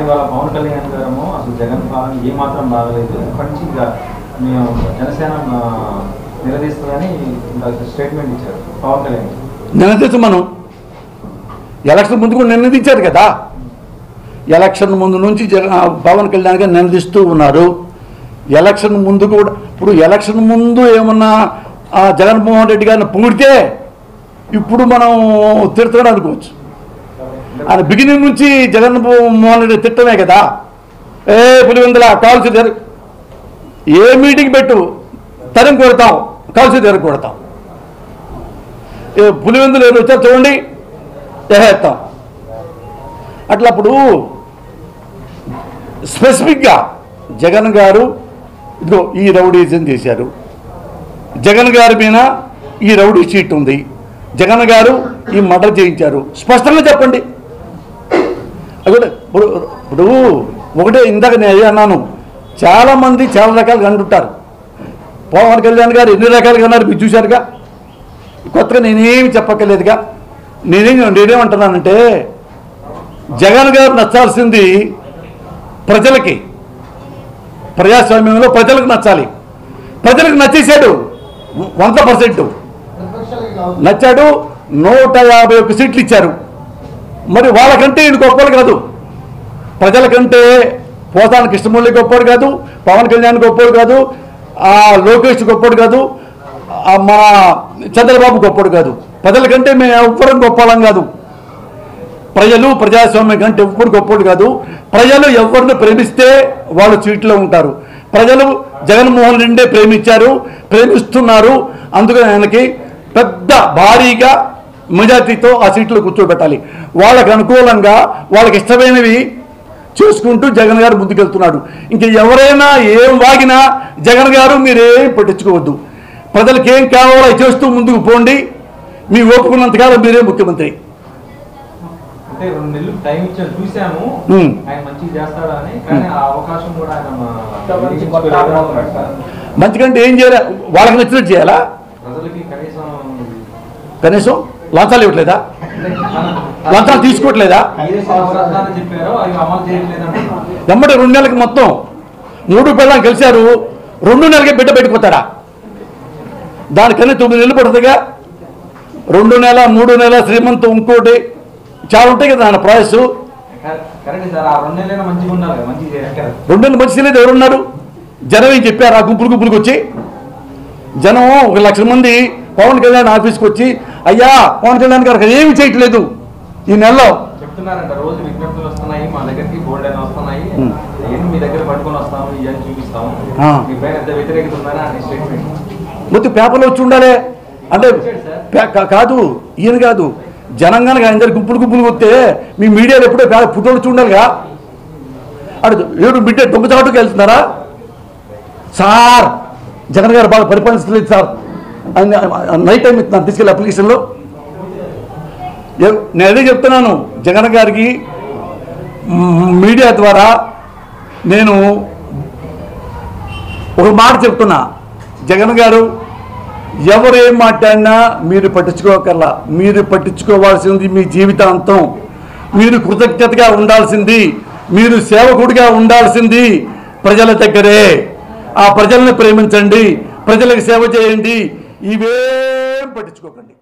ఇవాళ పవన్ కళ్యాణ్ గారేమో అసలు జగన్ పాలన ఏ మాత్రం బాగలేదు ఇప్పటి నుంచి ఇంకా మేము జనసేన ఆ, నిలదీస్తుందని ఇందాక స్టేట్మెంట్ ఇచ్చారు పవన్ కళ్యాణ్ గారు. నిలదీసి మనం ఎలక్షన్ ముందు కూడా నిలదీశారు కదా ఎలక్షన్ ముందు నుంచి జగ పవన్ కళ్యాణ్ గారు నిలదీస్తూ ఉన్నారు ఎలక్షన్ ముందు కూడా ఇప్పుడు ఎలక్షన్ ముందు ఏమన్నా ఆ జగన్మోహన్ రెడ్డి గారిని పొగిడితే ఇప్పుడు మనం తిడతాడు అనుకోవచ్చు ఆయన బిగినింగ్ నుంచి జగన్మోహన్ రెడ్డి తిట్టమే కదా ఏ పులివెందుల కాల్చి తెర ఏ మీటింగ్ పెట్టు తరం కొడతాం కాల్చి తెర కొడతాం ఏ పులివెందులు ఎవరు వచ్చారు చూడండి వేసేస్తాం అట్లా అప్పుడు స్పెసిఫిక్గా జగన్ గారు ఇదిగో ఈ రౌడీజం చేశారు జగన్ గారి మీద ఈ రౌడీ షీట్ ఉంది జగన్ గారు ఈ మర్డర్ చేయించారు స్పష్టంగా చెప్పండి అది కూడా ఇప్పుడు ఇప్పుడు ఒకటే ఇందాక నేను అదే అన్నాను చాలామంది చాలా రకాలుగా అంటుంటారు పవన్ కళ్యాణ్ గారు ఎన్ని రకాలుగా అన్నారు మీరు చూశారుగా కొత్తగా నేనేమి చెప్పక్కర్లేదుగా నేనేం నేనేమంటున్నానంటే జగన్ గారు నచ్చాల్సింది ప్రజలకి ప్రజాస్వామ్యంలో ప్రజలకు నచ్చాలి ప్రజలకు నచ్చేసాడు వంద పర్సెంట్ నచ్చాడు నూట యాభై ఒక్క సీట్లు ఇచ్చారు మరి వాళ్ళకంటే ఈయన గొప్పలు కాదు ప్రజలకంటే పోతాన కృష్ణమూర్తి గొప్పడు కాదు పవన్ కళ్యాణ్ గొప్పడు కాదు ఆ లోకేష్ గొప్పడు కాదు ఆ మన చంద్రబాబు గొప్పడు కాదు ప్రజలకంటే మేము ఎవ్వరం గొప్పలం కాదు ప్రజలు ప్రజాస్వామ్యం కంటే ఎప్పుడు గొప్పడు కాదు ప్రజలు ఎవరిని ప్రేమిస్తే వాళ్ళు సీట్లో ఉంటారు ప్రజలు జగన్మోహన్ రెడ్డి ప్రేమించారు ప్రేమిస్తున్నారు అందుకని ఆయనకి పెద్ద భారీగా మెజార్టీతో ఆ సీట్లో కూర్చోబెట్టాలి వాళ్ళకి అనుకూలంగా వాళ్ళకి ఇష్టమైనవి చేసుకుంటూ జగన్ గారు ముందుకెళ్తున్నాడు ఇంక ఎవరైనా ఏం వాగినా జగన్ గారు మీరేం పట్టించుకోవద్దు ప్రజలకు ఏం కావాలో అవి చేస్తూ ముందుకు పోండి మీ ఓపుకున్నంతకాలం మీరే ముఖ్యమంత్రి అంటే రెండు నెలలు టైం ఇచ్చారు చూసాము ఉమ్. ఆయన మంచిగా చేస్తాడని కానీ ఆ అవకాశం కూడా ఆయన మా- మంచికంటే ఏం చేయాలి వాళ్ళకి నచ్చినట్టు చేయాలా ప్రజలకి కనీసం కనీసం లంచాలు ఇవ్వట్లేదా అంటే మన- లంచాలు తీసుకోవట్లేదా ఏదైతే నవరత్నాలు చెప్పారో అవి అమలు చేయట్లేదంటే వెంబడి రెండు నెలలకి మొత్తం మూడు పిల్లలు కలిశారు రెండు నెలలకి బిడ్డ పెట్టుకుపోతాడా దానికన్నా తొమ్మిది నెలలు పడుతుందిగా రెండు నెల మూడు నెల శ్రీమంతం ఇంకోటి చాలా ఉంటాయి కదా దాని ప్రాసెస్ కరెక్ట్ సార్ ఆ రెండు నెలలైనా మంచిగా ఉండాలి కదా, మంచిగా చేయాలి కదా. రెండు నెలలు మంచి లేదు ఎవరున్నారు జనం ఏం చెప్పారు ఆ గుంపులు గుంపులకు వచ్చి జనం ఒక లక్ష మంది పవన్ కళ్యాణ్ ఆఫీస్కి వచ్చి అయ్యా పవన్ కళ్యాణ్ గారు అక్కడ ఏమి చేయట్లేదు ఈ నెలలో చెప్తున్నారంట రోజు విజ్ఞప్తులు వస్తున్నాయి మా దగ్గరికి గోల్డ్ అయినా వస్తున్నాయి ఉం. ఏంటి మీ దగ్గర పట్టుకొని వస్తాము ఇవన్నీ చూపిస్తాము ఆ. మీ పైన ఎంత వ్యతిరేకత ఉందని అని స్టేట్మెంట్ మొత్తం పేపర్లో వచ్చి ఉండాలి అంటే పే- కా- కాదు ఈయన కాదు జనం కనుక అందరు గుంపులు గుంపులు వస్తే మీ మీడియాలో ఎప్పుడో పే- ఫోటోలు వచ్చి ఉండాలిగా అడు ఏడు బిడ్డ దొంగచాటుకు వెళ్తున్నారా సార్ జగన్ గారు బాగా పరిపాలించలేదు సార్ అని నైట్ టైం ఇస్తున్నాను తీసుకెళ్ళి అప్లికేషన్లో ఏ- నేను అదే చెప్తున్నాను జగన్ గారికి మ్, మీడియా ద్వారా నేను ఒక మాట చెప్తున్నా జగన్ గారు ఎవరు ఏం మాట్లాడినా మీరు పట్టించుకోకర్లా మీరు పట్టించుకోవాల్సింది మీ జీవితాంతం మీరు కృతజ్ఞతగా ఉండాల్సింది మీరు సేవకుడిగా ఉండాల్సింది ప్రజల దగ్గరే ఆ ప్రజల్ని ప్రేమించండి ప్రజలకు సేవ చేయండి ఇవేం పట్టించుకోకండి